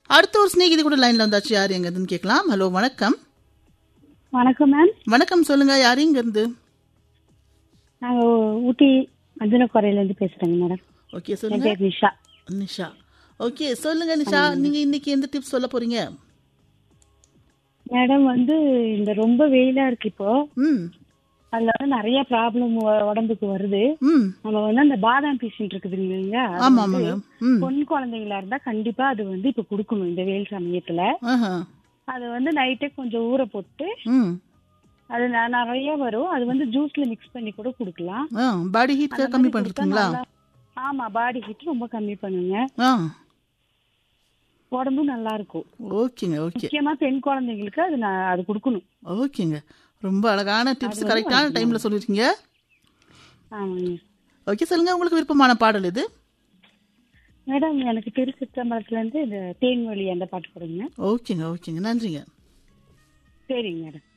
அடுத்த ஒரு ஸ்நேகிதி கூட லைன்ல வந்தாச்சு யார் எங்க இருந்துன்னு கேட்கலாம் ஹலோ வணக்கம் வணக்கம் மேம் வணக்கம் சொல்லுங்க யார் இங்க இருந்து நாங்க ஊட்டி மஞ்சனக்குறையில இருந்து பேசுறேங்க மேடம் ஓகே என் சொல்லுங்க பேர் நிஷா நிஷா ஓகே சொல்லுங்க நிஷா நீங்க இன்னைக்கு எந்த டிப்ஸ் சொல்ல போறீங்க மேடம் வந்து இந்த ரொம்ப வெயிலா இருக்கு இப்போ ம் அதுல வந்து நிறைய ப்ராப்ளம் உடம்புக்கு வருது ம் நம்ம வந்து அந்த பாதாம் பீசன் இருக்குது இல்லைங்க அது ஆமா வந்து ஆமாங்க ம் பொன் குழந்தைங்களா இருந்தா கண்டிப்பா அது வந்து இப்ப கொடுக்கணும் இந்த வெயில் சமயத்துல ஆஹா அது வந்து நைட்டே கொஞ்சம் ஊற போட்டு ம் அது ந- நிறைய வரும் அது வந்து ஜூஸ்ல மிக்ஸ் பண்ணி கூட கொடுக்கலாம் ஆ பாடி ஹீட் அந்த கம்மி மாதிரி கொடுத்தா பண்றதுங்களா நல்லா- ஆமா பாடி ஹீட் ரொம்ப கம்மி பண்ணுங்க ஆ உடம்பும் நல்லா இருக்கும் ஓகேங்க ஓகே முக்கியமா பெண் குழந்தைங்களுக்கு அது நான் அது கொடுக்கணும் ஓகேங்க ரொம்ப அழகான டிப்ஸ் கரெக்டான டைம்ல சொல்லிருக்கீங்க ஆமாங்க ஓகே சொல்லுங்க உங்களுக்கு விருப்பமான பாடல் இது மேடம் எனக்கு திரு சித்தம்பரத்துல இருந்து இந்த தேன்மொழி அந்த பாட்டு கொடுங்க ஓகேங்க ஓகேங்க நன்றிங்க சரிங்க மேடம்